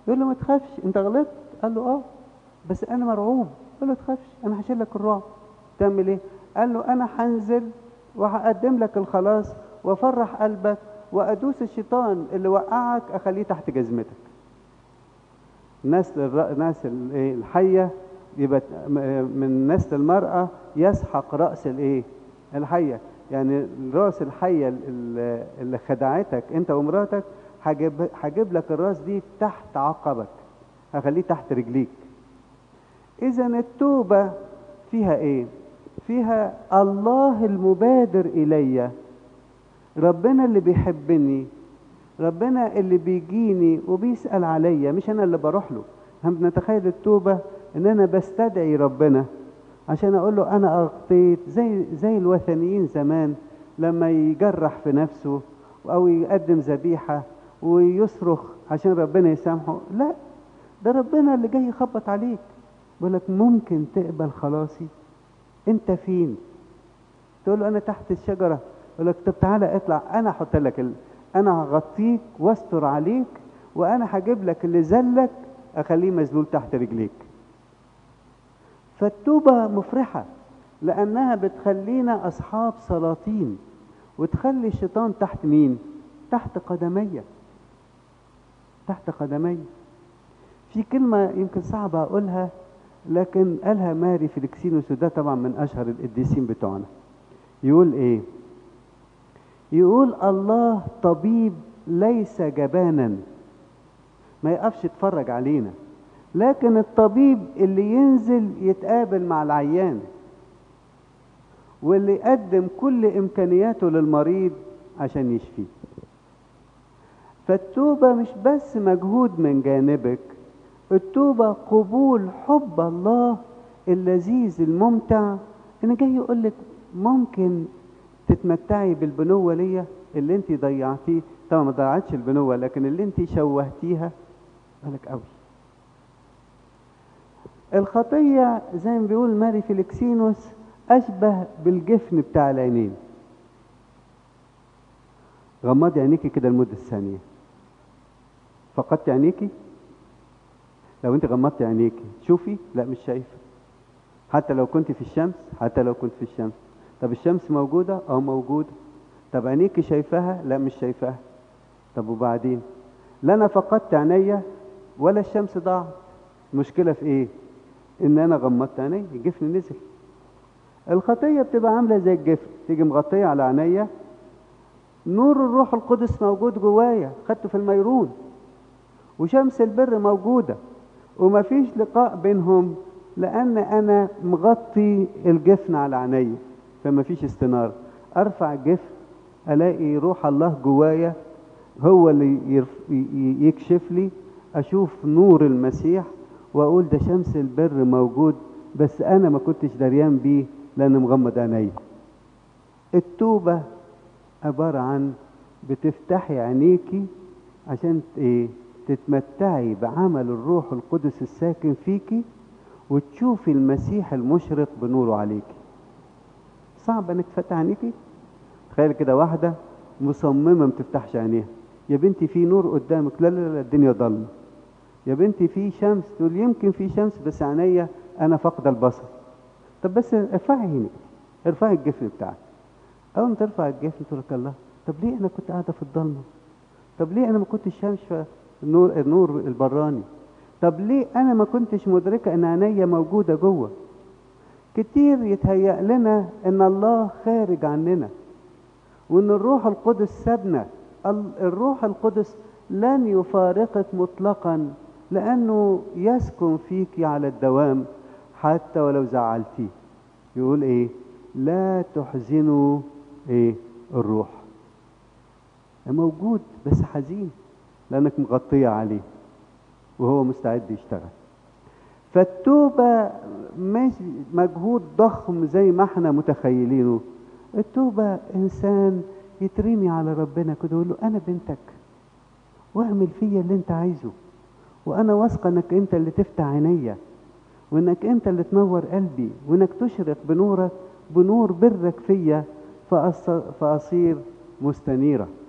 يقول له ما تخافش انت غلطت قال له اه بس انا مرعوب قال له ما تخافش انا هشيل لك الرعب تعمل ايه قال له انا هنزل وهقدم لك الخلاص وافرح قلبك وادوس الشيطان اللي وقعك اخليه تحت جزمتك نسل الر... نسل الايه الحيه يبقى من نسل المراه يسحق راس الايه الحيه يعني راس الحيه اللي اللي خدعتك انت ومراتك هجيب هجيب لك الراس دي تحت عقبك هخليه تحت رجليك اذا التوبه فيها ايه فيها الله المبادر الي ربنا اللي بيحبني ربنا اللي بيجيني وبيسأل عليا مش أنا اللي بروح له هم نتخيل التوبة إن أنا بستدعي ربنا عشان أقول له أنا أغطيت زي زي الوثنيين زمان لما يجرح في نفسه أو يقدم ذبيحة ويصرخ عشان ربنا يسامحه لا ده ربنا اللي جاي يخبط عليك بيقول لك ممكن تقبل خلاصي أنت فين؟ تقول له أنا تحت الشجرة يقول لك طب تعالى اطلع أنا أحط لك ال... انا هغطيك واستر عليك وانا هجيب لك اللي زلك اخليه مذلول تحت رجليك فالتوبة مفرحة لأنها بتخلينا أصحاب سلاطين وتخلي الشيطان تحت مين؟ تحت قدمية تحت قدمي في كلمة يمكن صعبة أقولها لكن قالها ماري فيليكسينوس وده طبعا من أشهر القديسين بتوعنا يقول إيه؟ يقول الله طبيب ليس جبانا ما يقفش يتفرج علينا لكن الطبيب اللي ينزل يتقابل مع العيان واللي يقدم كل امكانياته للمريض عشان يشفيه فالتوبه مش بس مجهود من جانبك التوبه قبول حب الله اللذيذ الممتع ان جاي يقول لك ممكن تتمتعي بالبنوة ليا اللي انت ضيعتيه طبعا ما ضيعتش البنوة لكن اللي انت شوهتيها بالك قوي الخطية زي ما بيقول ماري فيليكسينوس أشبه بالجفن بتاع العينين غمضي عينيكي كده لمدة ثانية فقدت عينيكي لو انت غمضتي عينيكي شوفي لا مش شايفة حتى لو كنت في الشمس حتى لو كنت في الشمس طب الشمس موجودة؟ اه موجودة. طب عينيكي شايفاها؟ لا مش شايفاها. طب وبعدين؟ لا أنا فقدت عينيا ولا الشمس ضاعت. المشكلة في إيه؟ إن أنا غمضت عيني الجفن نزل. الخطية بتبقى عاملة زي الجفن، تيجي مغطية على عينيا نور الروح القدس موجود جوايا، خدته في الميرون. وشمس البر موجودة ومفيش لقاء بينهم لأن أنا مغطي الجفن على عينيا. فما فيش استنار ارفع الجفن الاقي روح الله جوايا هو اللي يرف... يكشف لي اشوف نور المسيح واقول ده شمس البر موجود بس انا ما كنتش دريان بيه لان مغمض عينيا التوبه عباره عن بتفتحي عينيكي عشان ايه تتمتعي بعمل الروح القدس الساكن فيكي وتشوفي المسيح المشرق بنوره عليكي صعب انك تفتح عينيكي تخيل كده واحده مصممه ما تفتحش عينيها يا بنتي في نور قدامك لا لا لا الدنيا ضلمه يا بنتي في شمس تقول يمكن في شمس بس عينيا انا فاقده البصر طب بس ارفعي عينك ارفعي الجفن بتاعك اول ما ترفع الجفن تقول لك الله طب ليه انا كنت قاعده في الضلمه طب ليه انا ما كنتش شايفه النور النور البراني طب ليه انا ما كنتش مدركه ان عينيا موجوده جوه كتير يتهيأ لنا ان الله خارج عننا وان الروح القدس سابنا الروح القدس لن يفارقك مطلقا لانه يسكن فيك على الدوام حتى ولو زعلتيه يقول ايه لا تحزنوا ايه الروح موجود بس حزين لانك مغطيه عليه وهو مستعد يشتغل فالتوبة مش مجهود ضخم زي ما احنا متخيلينه التوبة إنسان يترمي على ربنا كده يقول له أنا بنتك واعمل فيا اللي أنت عايزه وأنا واثقة إنك أنت اللي تفتح عينيا وإنك أنت اللي تنور قلبي وإنك تشرق بنورك بنور برك فيا فأصير مستنيرة